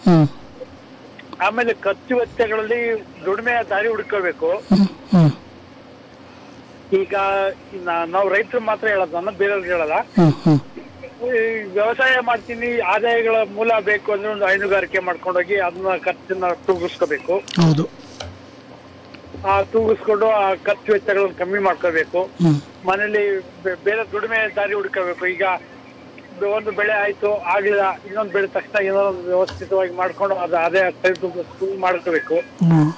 ಹ್ಮ್ ಆಮೇಲೆ ಖರ್ಚು ವೆಚ್ಚಗಳಲ್ಲಿ ದುಡಿಮೆಯ ದಾರಿ ಹುಡ್ಕೋಬೇಕು ಹ್ಮ್ ಹ್ಮ್ ಈಗ ನಾ- ನಾವು ರೈತರು ಮಾತ್ರ ಹೇಳೋದು ನಾನು ಬೇರೆಯವ್ರಿಗೆ ಹೇಳಲ್ಲ ಹ್ಮ್ ಹ್ಮ್ ಈ ವ್ಯವಸಾಯ ಮಾಡ್ತೀನಿ ಆದಾಯಗಳ ಮೂಲ ಬೇಕು ಅಂದ್ರೆ ಒಂದು ಹೈನುಗಾರಿಕೆ ಮಾಡ್ಕೊಂಡೋಗಿ ಅದನ್ನ ಖರ್ಚನ್ನ ತೂಗಿಸ್ಕೋಬೇಕು ಹೌದು ಆ ತೂಗಿಸ್ಕೊಂಡು ಆ ಖರ್ಚು ವೆಚ್ಚಗಳನ್ನ ಕಮ್ಮಿ ಮಾಡ್ಕೋಬೇಕು ಹ್ಮ್ ಮನೇಲಿ ಬೆ- ಬೇರೆ ದುಡಿಮೆ ದಾರಿ ಹುಡ್ಕೋಬೇಕು ಈಗ ಒಂದು ಬೆಳೆ ಆಯ್ತು ಆಗ್ಲಿಲ್ಲ ಇನ್ನೊಂದು ಬೆಳೆ ತಕ್ಷಣ ಏನೋ ಒಂದು ವ್ಯವಸ್ಥಿತವಾಗಿ ಮಾಡ್ಕೊಂಡು ಅದು ಅದೇ ಸರಿ ತೂಗಿಸ್ಕೊಂಡು ಮಾಡ್ಕೋಬೇಕು ಹ್ಮ್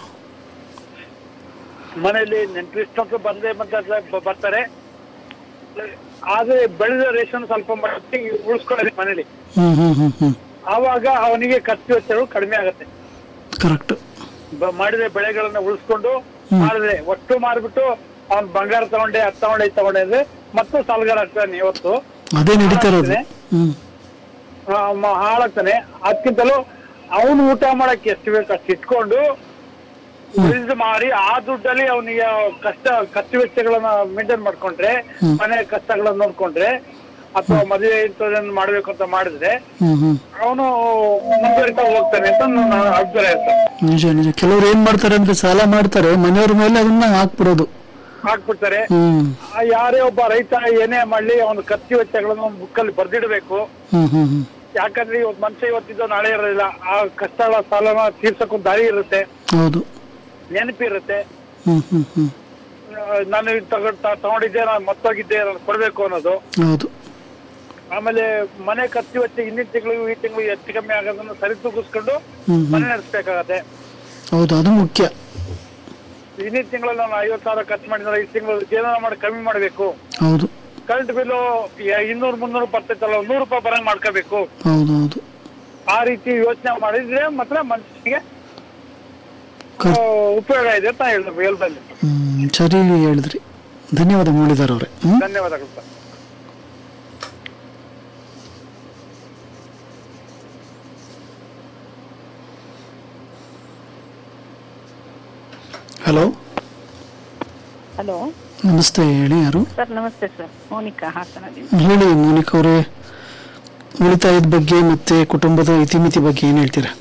ಮನೆಯಲ್ಲಿ ನೆಂಟರಿಷ್ಟಂತೂ ಬಂದೇ ಮತ್ತೆ ಬ- ಬರ್ತಾರೆ ಆದ್ರೆ ಬೆಳೆದ ರೇಷನ್ ಸ್ವಲ್ಪ ಮಟ್ಟಿಗೆ ಉಳಿಸ್ಕೊಳ್ಳಿ ಮನೇಲಿ ಹ್ಮ್ ಹ್ಮ್ ಹ್ಮ್ ಹ್ಮ್ ಆವಾಗ ಅವನಿಗೆ ಖರ್ಚು ವೆಚ್ಚಗಳು ಕಡಿಮೆ ಆಗುತ್ತೆ ಕರೆಕ್ಟ್ ಬ- ಮಾಡಿದ ಬೆಳೆಗಳನ್ನ ಉಳಿಸ್ಕೊಂಡು ಮಾಡಿದ್ರೆ ಒಟ್ಟು ಮಾರ್ಬಿಟ್ಟು ಅವ್ನ್ ಬಂಗಾರ ತಗೊಂಡೆ ಅದ್ ತಗೊಂಡೆ ಇದ್ ತಗೊಂಡೆ ಅಂದ್ರೆ ಮತ್ತೆ ಸಾಲಗಾರ ಆಗ್ತಾನೆ ಇವತ್ತು ಅದೇ ನಡೀತಾ ಇರೋದು ಹ್ಮ್ ಆ, ಮ- ಹಾಳಾಗ್ತಾನೆ ಅದಕ್ಕಿಂತಲೂ ಅವನು ಊಟ ಮಾಡಕ್ಕೆ ಎಷ್ಟು ಬೇಕು ಅಷ್ಟು ಇಟ್ಕೊಂಡು ಉಳಿದು ಮಾರಿ ಆ ದುಡ್ಡಲ್ಲಿ ಅವನಿಗೆ ಕಷ್ಟ ಖರ್ಚು ವೆಚ್ಚಗಳನ್ನ ಮೇಂಟೈನ್ ಮಾಡ್ಕೊಂಡ್ರೆ ಮನೆ ಕಷ್ಟಗಳನ್ನ ನೋಡ್ಕೊಂಡ್ರೆ ಅಥವಾ ಮದುವೆ ಇಂಥದನ್ನ ಮಾಡ್ಬೇಕು ಅಂತ ಮಾಡಿದ್ರೆ ಹ್ಮ್ ಹ್ಮ್ ಅವನು ಮುಂದುವರಿತಾ ಹೋಗ್ತಾನೆ ಅಂತ ನನ್ನ ಅಭಿಪ್ರಾಯ ಸರ್ ನಿಜ ನಿಜ ಕೆಲವ್ರು ಏನ್ ಮಾಡ್ತಾರೆ ಅಂದ್ರೆ ಸಾಲ ಮಾಡ್ತಾರೆ ಮನೆಯವ್ರ ಮೇಲೆ ಅದನ್ನ ಹಾಕ್ಬಿಡೋದು ಹಾಕ್ಬಿಡ್ತಾರೆ ಹ್ಮ್ ಆ ಯಾರೇ ಒಬ್ಬ ರೈತ ಏನೇ ಮಾಡ್ಲಿ ಅವನ ಖರ್ಚು ವೆಚ್ಚಗಳನ್ನು ಒಂದು ಬುಕ್ಕಲ್ಲಿ ಬರ್ದಿಡ್ಬೇಕು ಹ್ಮ್ ಹ್ಮ್ ಹ್ಮ್ ಯಾಕಂದ್ರೆ ಇವತ್ತು ಮನುಷ್ಯ ಇವತ್ತಿದ್ದು ನಾಳೆ ಇರೋದಿಲ್ಲ ಆ ಕಷ್ಟಗಳ ಸಾಲನ ತೀರ್ಸಕ್ಕೊಂದು ದಾರಿ ಇರುತ್ತೆ ಹೌದು ನೆನಪಿರುತ್ತೆ ಹ್ಮ್ ಹ್ಮ್ ಹ್ಮ್ ಆ, ನಾನು ಇದು ತಗೊಂಡ್ ತ- ತಗೊಂಡಿದ್ದೆ ನಾನು ಮತ್ತೋಗಿದ್ದೆ ನಾನು ಕೊಡ್ಬೇಕು ಅನ್ನೋದು ಹೌದು ಆಮೇಲೆ ಮನೆ ಖರ್ಚು ವೆಚ್ಚ ಹಿಂದಿನ ತಿಂಗಳಿಗೂ ಈ ತಿಂಗಳು ಹೆಚ್ಚು ಕಮ್ಮಿ ಆಗೋದನ್ನ ಸರಿತೂಗಿಸ್ಕೊಂಡು ಹ್ಮ್ ಮನೆ ನಡೆಸ್ಬೇಕಾಗತ್ತೆ ಹೌದು ಅದು ಮುಖ್ಯ ಹಿಂದಿನ ತಿಂಗಳಲ್ಲಿ ನಾನು ಐವತ್ತು ಸಾವಿರ ಖರ್ಚು ಮಾಡಿದ್ರೆ ಈ ತಿಂಗಳು ಜೀವನ ಮಾಡಿ ಕಮ್ಮಿ ಮಾಡಬೇಕು ಹೌದು ಕರೆಂಟ್ ಬಿಲ್ಲು ಇನ್ನೂರು ಮುನ್ನೂರು ಬರ್ತೈತಲ್ಲ ನೂರು ರೂಪಾಯಿ ಬರಂಗ್ ಮಾಡ್ಕೋಬೇಕು ಹೌದು ಹೌದು ಆ ರೀತಿ ಯೋಚನೆ ಮಾಡಿದ್ರೆ ಮಾತ್ರ ಮನುಷ್ಯನಿಗೆ ಕರ್- ಆ, ಉಪಯೋಗ ಇದೆ ಅಂತ ಹೇಳ್ದೆ ಹೇಳ್ಬಲ್ಲೆ ಹ್ಮ್ ಸರಿ ಹೇಳಿದ್ರಿ ಧನ್ಯವಾದ ಮುರಳೀಧರ್ ಅವರೇ ಹ್ಮ್ ಧನ್ಯವಾದಗಳು ಸರ್ ಹಲೋ ಹಲೋ ನಮಸ್ತೆ ಹೇಳಿ ಯಾರು ಸರ್ ನಮಸ್ತೆ ಸರ್ ಮೋನಿಕಾ ಹಾಸನದಿಂದ ಹೇಳಿ ಮೋನಿಕ್ ಅವರೇ ಉಳಿತಾಯದ ಬಗ್ಗೆ ಮತ್ತೆ ಕುಟುಂಬದ ಇತಿಮಿತಿ ಬಗ್ಗೆ ಏನ್ ಹೇಳ್ತೀರಾ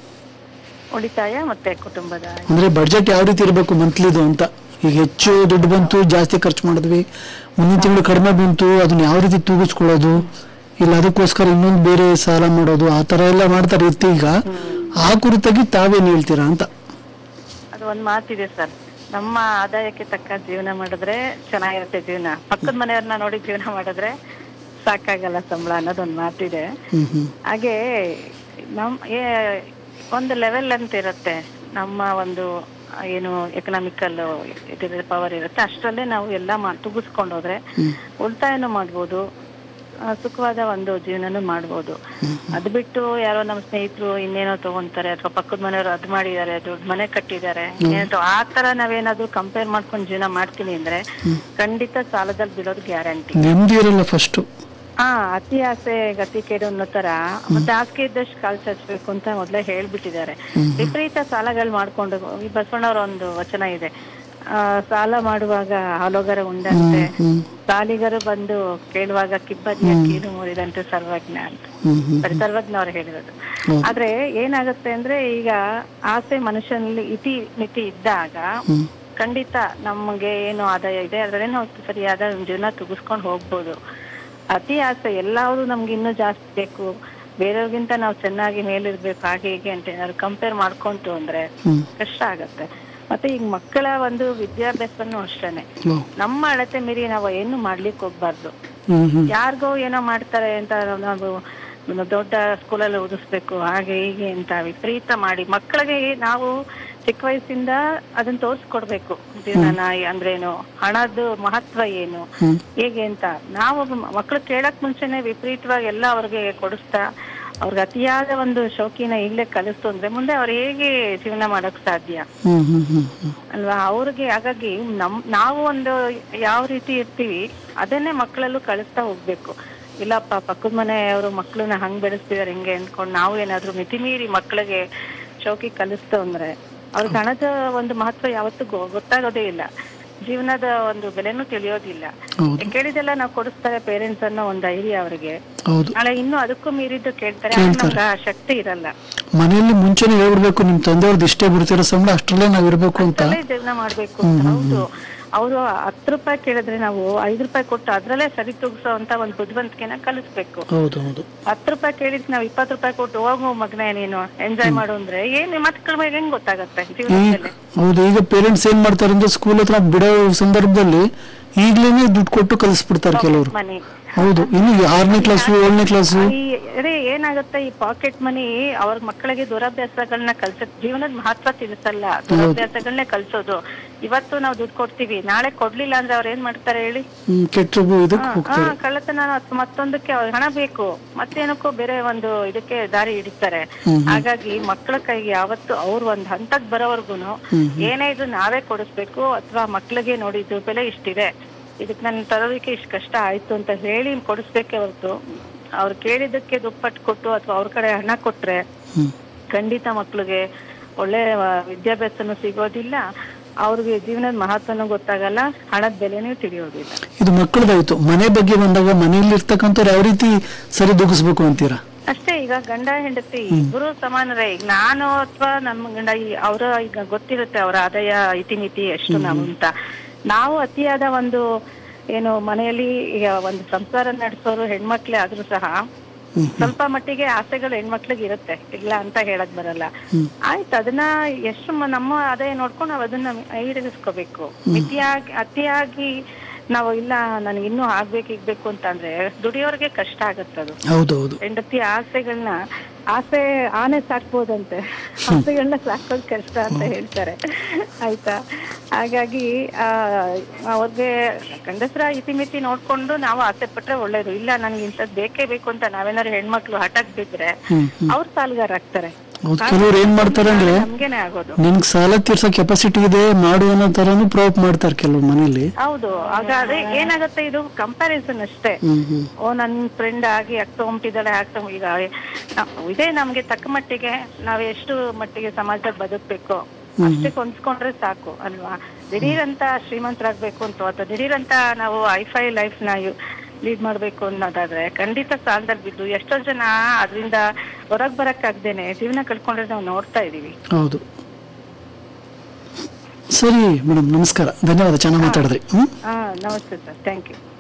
ಉಳಿತಾಯ ಮತ್ತೆ ಕುಟುಂಬದ ಅಂದ್ರೆ ಬಡ್ಜೆಟ್ ಯಾವ ರೀತಿ ಇರಬೇಕು ಮಂತ್ಲಿದು ಅಂತ ಈಗ ಹೆಚ್ಚು ದುಡ್ಡು ಬಂತು ಜಾಸ್ತಿ ಖರ್ಚು ಮಾಡಿದ್ವಿ ಮುಂದಿನ ತಿಂಗಳು ಕಡಿಮೆ ಬಂತು ಅದನ್ನ ಯಾವ ರೀತಿ ತೂಗಿಸ್ಕೊಳ್ಳೋದು ಇಲ್ಲ ಅದಕ್ಕೋಸ್ಕರ ಇನ್ನೊಂದು ಬೇರೆ ಸಾಲ ಮಾಡೋದು ಆ ತರ ಎಲ್ಲ ಮಾಡ್ತಾರೆ ಇತ್ತು ಈಗ ಆ ಕುರಿತಾಗಿ ತಾವೇನ್ ಹೇಳ್ತೀರಾ ಅಂತ ಅದು ಒಂದು ಮಾತಿದೆ ಸರ್ ನಮ್ಮ ಆದಾಯಕ್ಕೆ ತಕ್ಕ ಜೀವನ ಮಾಡಿದ್ರೆ ಚೆನ್ನಾಗಿರುತ್ತೆ ಜೀವನ ಪಕ್ಕದ ಮನೆಯವ್ರನ್ನ ನೋಡಿ ಜೀವನ ಮಾಡಿದ್ರೆ ಸಾಕಾಗಲ್ಲ ಸಂಬಳ ಅನ್ನೋದೊಂದು ಮಾತಿದೆ ಹ್ಮ್ ಹ್ಮ್ ಹಾಗೆ ನಮ್ ಏ- ಒಂದು ಲೆವೆಲ್ ಅಂತ ಇರುತ್ತೆ ನಮ್ಮ ಒಂದು ಏನು ಎಕನಾಮಿಕಲ್ ಇದಿರುತ್ತೆ ಪವರ್ ಇರುತ್ತೆ ಅಷ್ಟರಲ್ಲೇ ನಾವು ಎಲ್ಲ ಮಾ ತುಗಿಸ್ಕೊಂಡು ಹೋದ್ರೆ ಉಳಿತಾಯನೂ ಮಾಡ್ಬೋದು ಆ, ಸುಖವಾದ ಒಂದು ಜೀವನನೂ ಮಾಡ್ಬೋದು ಅದು ಬಿಟ್ಟು ಯಾರೋ ನಮ್ಮ ಸ್ನೇಹಿತರು ಇನ್ನೇನೋ ತಗೊಂತಾರೆ ಅಥವಾ ಪಕ್ಕದ ಮನೆಯವರು ಅದ್ ಮಾಡಿದ್ದಾರೆ ದೊಡ್ಡ ಮನೆ ಕಟ್ಟಿದ್ದಾರೆ ಏನೋ ಆ ತರ ನಾವೇನಾದ್ರೂ ಕಂಪೇರ್ ಮಾಡ್ಕೊಂಡು ಜೀವನ ಮಾಡ್ತೀನಿ ಅಂದ್ರೆ ಖಂಡಿತ ಸಾಲದಲ್ಲಿ ಬೀಳೋದು ಗ್ಯಾರಂಟಿ ನೆಮ್ಮದಿ ಇರಲ್ಲ ಫಸ್ಟ್ ಹಾ ಅತಿ ಆಸೆ ಗತಿ ಕೇಡು ಅನ್ನೋ ತರ ಮತ್ತೆ ಹಾಸಿಗೆ ಇದ್ದಷ್ಟು ಕಾಲ್ ಚಾಚಬೇಕು ಅಂತ ಮೊದ್ಲೇ ಹೇಳ್ಬಿಟ್ಟಿದ್ದಾರೆ ವಿಪರೀತ ಸಾಲಗಳು ಮಾಡ್ಕೊಂಡು ಈ ಬಸವಣ್ಣವ್ರ ಒಂದು ವಚನ ಇದೆ ಆ ಸಾಲ ಮಾಡುವಾಗ ಹಾಲೋಗರ ಉಂಡಂತೆ ಸಾಲಿಗರು ಬಂದು ಕೇಳುವಾಗ ಕಿಬ್ಬದಿಯ ಕೀಲು ಮುರಿದಂತೆ ಸರ್ವಜ್ಞ ಅಂತ ಹ್ಮ್ ಹ್ಮ್ ಸರಿ ಸರ್ವಜ್ಞ ಅವ್ರು ಹೇಳಿರೋದು ಆದ್ರೆ ಏನಾಗುತ್ತೆ ಅಂದ್ರೆ ಈಗ ಆಸೆ ಮನುಷ್ಯನಲ್ಲಿ ಇತಿ ಮಿತಿ ಇದ್ದಾಗ ಖಂಡಿತ ನಮಗೆ ಏನು ಆದಾಯ ಇದೆ ಅದರಲ್ಲೇ ನಾವು ಸರಿಯಾದ ಜೀವನ ತುಗಿಸ್ಕೊಂಡು ಹೋಗ್ಬೋದು ಅತಿ ಆಸೆ ಎಲ್ಲಾವುದು ನಮ್ಗೆ ಇನ್ನೂ ಜಾಸ್ತಿ ಬೇಕು ಬೇರೆಯವ್ರಿಗಿಂತ ನಾವು ಚೆನ್ನಾಗಿ ಮೇಲಿರ್ಬೇಕು ಹಾಗೆ ಹೀಗೆ ಅಂತ ಏನಾದ್ರು ಕಂಪೇರ್ ಮಾಡ್ಕೊಂತು ಅಂದ್ರೆ ಹ್ಮ್ ಕಷ್ಟ ಆಗತ್ತೆ ಮತ್ತೆ ಈಗ ಮಕ್ಕಳ ಒಂದು ವಿದ್ಯಾಭ್ಯಾಸನೂ ಅಷ್ಟೇನೆ ಹ್ಮ್ ನಮ್ಮ ಅಳತೆ ಮೀರಿ ನಾವು ಏನು ಮಾಡ್ಲಿಕ್ಕೆ ಹೋಗ್ಬಾರ್ದು ಹ್ಮ್ ಹ್ಮ್ ಯಾರಿಗೋ ಏನೋ ಮಾಡ್ತಾರೆ ಅಂತ ನಾವು ದೊಡ್ಡ ಸ್ಕೂಲಲ್ಲಿ ಓದಿಸ್ಬೇಕು ಹಾಗೆ ಹೀಗೆ ಅಂತ ವಿಪರೀತ ಮಾಡಿ ಮಕ್ಕಳಿಗೆ ನಾವು ಚಿಕ್ಕ ವಯಸ್ಸಿಂದ ಅದನ್ನ ತೋರಿಸ್ಕೊಡ್ಬೇಕು ಜೀವನ ಅಂದ್ರೇನು ಹಣದ ಮಹತ್ವ ಏನು ಹೇಗೆ ಅಂತ ನಾವು ಮಕ್ಕಳು ಕೇಳಕ್ ಮುಂಚೆನೆ ವಿಪರೀತವಾಗಿ ಎಲ್ಲ ಅವ್ರಿಗೆ ಕೊಡಿಸ್ತಾ ಅವ್ರಿಗೆ ಅತಿಯಾದ ಒಂದು ಶೋಕಿನ ಈಗಲೇ ಕಲಿಸ್ತು ಅಂದ್ರೆ ಮುಂದೆ ಅವ್ರು ಹೇಗೆ ಜೀವನ ಮಾಡಕ್ ಸಾಧ್ಯ ಹ್ಮ್ ಹ್ಮ್ ಹ್ಮ್ ಹ್ಮ್ ಅಲ್ವಾ ಅವ್ರಿಗೆ ಹಾಗಾಗಿ ನಮ್ ನಾವು ಒಂದು ಯಾವ ರೀತಿ ಇರ್ತೀವಿ ಅದನ್ನೇ ಮಕ್ಕಳಲ್ಲೂ ಕಳಿಸ್ತಾ ಹೋಗ್ಬೇಕು ಇಲ್ಲಪ್ಪ ಪಕ್ಕದ ಮನೆಯವರು ಮಕ್ಕಳನ್ನ ಹಂಗ್ ಬೆಳೆಸ್ತಿದಾರೆ ಹಿಂಗೆ ಅಂದ್ಕೊಂಡು ನಾವು ಏನಾದ್ರೂ ಮಿತಿ ಮೀರಿ ಮಕ್ಕಳಿಗೆ ಶೋಕಿ ಕಲಿಸ್ತು ಅಂದ್ರೆ ಅವ್ರಿಗೆ ಹಣದ ಒಂದು ಮಹತ್ವ ಯಾವತ್ತೂ ಗೊ- ಗೊತ್ತಾಗೋದೇ ಇಲ್ಲ ಜೀವನದ ಒಂದು ಬೆಲೆನೂ ತಿಳಿಯೋದಿಲ್ಲ ಹೌದು ಕೇಳಿದೆಲ್ಲ ನಾವು ಕೊಡಿಸ್ತಾರೆ ಪೇರೆಂಟ್ಸ್ ಅನ್ನೋ ಒಂದು ಐಡಿಯಾ ಅವರಿಗೆ ಹೌದು ನಾಳೆ ಇನ್ನೂ ಅದಕ್ಕೂ ಮೀರಿದ್ದು ಕೇಳ್ತಾರೆ ಕೇಳ್ತಾರೆ. ನಮ್ಗೆ ಆ ಶಕ್ತಿ ಇರಲ್ಲ ಮನೆಯಲ್ಲಿ ಮುಂಚೆನೆ ಹೇಳ್ಬಿಡ್ಬೇಕು ನಿಮ್ ತಂದೆಯವ್ರದ್ದು ಇಷ್ಟೇ ಬಿಡ್ತಿರೋ ಸಂಬಳ ಅಷ್ಟರಲ್ಲೇ ನಾವ್ ಇರ್ಬೇಕು ಅಂತ ಅದ್ರಲ್ಲೇ ಜೀವನ ಮಾಡ್ಬೇಕು ಅಂತ ಹೌದು ಅವರು ಹತ್ತು ರೂಪಾಯಿ ಕೇಳಿದ್ರೆ ನಾವು ಐದು ರೂಪಾಯಿ ಕೊಟ್ಟು ಅದ್ರಲ್ಲೇ ಸರಿ ತೂಗಿಸೋ ಅಂತ ಒಂದು ಬುದ್ಧಿವಂತಿಕೆನ ಕಲಿಸ್ಬೇಕು ಹೌದು ಹೌದು ಹತ್ತು ರೂಪಾಯಿ ಕೇಳಿದ್ ನಾವ್ ಇಪ್ಪತ್ತು ರೂಪಾಯಿ ಕೊಟ್ಟು ಹೋಗು ಮಗನೇ ನೀನು ಎಂಜಾಯ್ ಮಾಡು ಅಂದ್ರೆ ಏನ್ ಮಕ್ಕಳ ಮೇಲೆ ಹೆಂಗ್ ಗೊತ್ತಾಗತ್ತೆ ಈಗ ಜೀವನದಲ್ಲಿ ಹೌದು ಈಗ ಪೇರೆಂಟ್ಸ್ ಏನ್ ಮಾಡ್ತಾರೆ ಅಂದ್ರೆ ಸ್ಕೂಲ್ ಹತ್ರ ಬಿಡೋ ಸಂದರ್ಭದಲ್ಲಿ ಈಗ್ಲೇನೆ ದುಡ್ಡು ಕೊಟ್ಟು ಕಲಿಸ್ಬಿಡ್ತಾರೆ ಕೆಲವರು ಮನಿ ಹೌದು ಇನ್ನು ಆರನೇ ಕ್ಲಾಸು ಏಳನೇ ಕ್ಲಾಸು ಈ ಅದೇ ಏನಾಗುತ್ತೆ ಈ ಪಾಕೆಟ್ ಮನಿ ಅವ್ರ ಮಕ್ಕಳಿಗೆ ದುರಭ್ಯಾಸಗಳನ್ನ ಕಲ್ಸ ಜೀವನದ ಮಹತ್ವ ತಿಳಿಸಲ್ಲ ದುರಭ್ಯಾಸಗಳನ್ನೇ ಕಲ್ಸೋದು ಇವತ್ತು ನಾವು ದುಡ್ಡು ಕೊಡ್ತೀವಿ ನಾಳೆ ಕೊಡ್ಲಿಲ್ಲ ಅಂದ್ರೆ ಅವ್ರು ಏನ್ ಮಾಡ್ತಾರೆ ಹೇಳಿ ಹ್ಮ್, ಕೆಟ್ಟ ಇದಕ್ಕೆ ಹಾ, ಹೋಗ್ತಾರೆ ಕಳ್ಳತನ ಅಥವಾ ಮತ್ತೊಂದಕ್ಕೆ ಅವ್ರಿಗೆ ಹಣ ಬೇಕು ಮತ್ತೇನಕ್ಕೋ ಬೇರೆ ಒಂದು ಇದಕ್ಕೆ ದಾರಿ ಹಿಡಿತಾರೆ ಹಾಗಾಗಿ ಮಕ್ಕಳ ಕೈಗೆ ಯಾವತ್ತು ಅವ್ರು ಒಂದ್ ಹಂತಕ್ ಬರೋವರ್ಗುನು ಏನೇ ಇದ್ರು ನಾವೇ ಕೊಡಿಸ್ಬೇಕು ಅಥವಾ ಮಕ್ಳಿಗೆ ನೋಡಿದ್ದು ಬೆಲೆ ಇಷ್ಟಿದೆ ಇದಕ್ ನನ್ ತರೋದಕ್ಕೆ ಇಷ್ಟು ಕಷ್ಟ ಆಯ್ತು ಅಂತ ಹೇಳಿ ಕೊಡಿಸ್ಬೇಕೆ ಹೊರತು ಅವ್ರು ಕೇಳಿದ್ದಕ್ಕೆ ದುಪ್ಪಟ್ಟು ಕೊಟ್ಟು ಅಥವಾ ಅವ್ರ ಕಡೆ ಹಣ ಕೊಟ್ರೆ ಹ್ಮ್ ಖಂಡಿತ ಮಕ್ಳಿಗೆ ಒಳ್ಳೆ ಆ, ವಿದ್ಯಾಭ್ಯಾಸನೂ ಸಿಗೋದಿಲ್ಲ ಅವ್ರಿಗೆ ಜೀವನದ ಮಹತ್ವನೂ ಗೊತ್ತಾಗಲ್ಲ ಹಣದ ಬೆಲೆನೂ ತಿಳಿಯೋದಿಲ್ಲ ಇದು ಮಕ್ಕಳದಾಯ್ತು ಮನೆ ಬಗ್ಗೆ ಬಂದಾಗ ಮನೆಯಲ್ಲಿ ಇರ್ತಕ್ಕಂಥವ್ರು ಯಾವ ರೀತಿ ಸರಿ ದೂಗಿಸ್ಬೇಕು ಅಂತೀರಾ ಅಷ್ಟೇ ಈಗ ಗಂಡ ಹೆಂಡತಿ ಇಬ್ರು ಸಮಾನರೇ ಈಗ ನಾನು ಅಥವಾ ನಮ್ಮ ಗಂಡ ಅವರ ಈಗ ಗೊತ್ತಿರುತ್ತೆ ಅವರ ಆದಾಯ ಇತಿಮಿತಿ ಎಷ್ಟು ನಾವು ಅಂತ ನಾವು ಅತಿಯಾದ ಒಂದು ಏನು ಮನೆಯಲ್ಲಿ ಈಗ ಒಂದು ಸಂಸಾರ ನಡೆಸೋರು ಹೆಣ್ಮಕ್ಳೇ ಆದ್ರೂ ಸಹ ಸ್ವಲ್ಪ ಮಟ್ಟಿಗೆ ಆಸೆಗಳು ಹೆಣ್ಮಕ್ಳಿಗೆ ಇರುತ್ತೆ ಇಲ್ಲ ಅಂತ ಹೇಳಕ್ ಬರಲ್ಲ ಆಯ್ತು ಅದನ್ನ ಎಷ್ಟು ಮ- ನಮ್ಮ ಆದಾಯ ನೋಡ್ಕೊಂಡು ನಾವ್ ಅದನ್ನ ಈಡೇರಿಸ್ಕೋಬೇಕು ಮಿತಿಯಾಗಿ ಅತಿಯಾಗಿ ನಾವು ಇಲ್ಲ ನನಗೆ ಇನ್ನೂ ಆಗ್ಬೇಕು ಇಗ್ಬೇಕು ಅಂತಂದ್ರೆ ದುಡಿಯೋರ್ಗೆ ಕಷ್ಟ ಆಗತ್ತದು ಹೌದು ಹೌದು ಹೆಂಡತಿ ಆಸೆಗಳನ್ನ ಆಸೆ ಆನೆ ಸಾಕ್ಬೋದಂತೆ ಆಸೆಗಳನ್ನ ಸಾಕೋದ್ ಕಷ್ಟ ಅಂತ ಹೇಳ್ತಾರೆ ಆಯ್ತಾ ಹಾಗಾಗಿ ಆ ಅವ್ರಿಗೆ ಗಂಡಸರ ಇತಿಮಿತಿ ನೋಡ್ಕೊಂಡು ನಾವು ಆಸೆ ಪಟ್ರೆ ಒಳ್ಳೇದು ಇಲ್ಲ ನನ್ಗೆ ಇಂಥದ್ ಬೇಕೇ ಬೇಕು ಅಂತ ನಾವೇನಾದ್ರು ಹೆಣ್ಮಕ್ಳು ಹಠಕ್ ಬಿದ್ರೆ ಹ್ಮ್ ಅವ್ರ ಸಾಲ್ಗಾರ ಆಗ್ತಾರೆ ಹೌದು ಕೆಲವ್ರು ಏನ್ ಮಾಡ್ತಾರೆ ಅಂದ್ರೆ ನಮ್ಗೇನೆ ಆಗೋದು ನಿನ್ಗೆ ಸಾಲ ತೀರ್ಸೋ ಕೆಪಾಸಿಟಿ ಇದೆ ಮಾಡು ಅನ್ನೋ ತರಾನು ಪ್ರೊವೋಕ್ ಮಾಡ್ತಾರೆ ಕೆಲವು ಮನೇಲಿ ಹೌದು ಆಗ ಅದೇ ಏನಾಗತ್ತೆ ಇದು ಕಂಪ್ಯಾರಿಸನ್ ಅಷ್ಟೇ ಹ್ಮ್ ಹ್ಮ್ ಓ ನನ್ ಫ್ರೆಂಡ್ ಆಗಿ ಆಗ್ತಾ ಹೊಂಟಿದ್ದಾಳೆ ಆಗ್ತಾ ಈಗ ನ- ಇದೇ ನಮ್ಗೆ ತಕ್ಕ ಮಟ್ಟಿಗೆ ನಾವ್ ಎಷ್ಟು ಮಟ್ಟಿಗೆ ಸಮಾಜದಲ್ಲಿ ಬದುಕ್ಬೇಕು ಅಷ್ಟೇ ಹೊಂದ್ಕೊಂಡ್ರೆ ಸಾಕು ಅಲ್ವಾ ದಿಢೀರಂತ ಶ್ರೀಮಂತರಾಗ್ಬೇಕು ಅಂತ ಅಥವಾ ದಿಢೀರಂತ ನಾವು ಐಫೈ ಲೈಫ್ ನ ಲೀಡ್ ಮಾಡ್ಬೇಕು ಅನ್ನೋದಾದ್ರೆ ಖಂಡಿತ ಸಾಲದಲ್ಲಿ ಬಿದ್ದು ಎಷ್ಟೋ ಜನ ಅದರಿಂದ ಹೊರಗ್ ಬರಕ್ ಆಗ್ದೇನೆ ಜೀವನ ಕಳ್ಕೊಂಡ್ರೆ ನಾವು ನೋಡ್ತಾ ಇದೀವಿ ಹೌದು ಸರಿ ಮೇಡಮ್ ನಮಸ್ಕಾರ ಧನ್ಯವಾದ ಚೆನ್ನಾಗಿ ಮಾತಾಡಿದ್ರಿ ಹ್ಮ್ ಹಾ ನಮಸ್ತೆ ಸರ್ ಥ್ಯಾಂಕ್ ಯು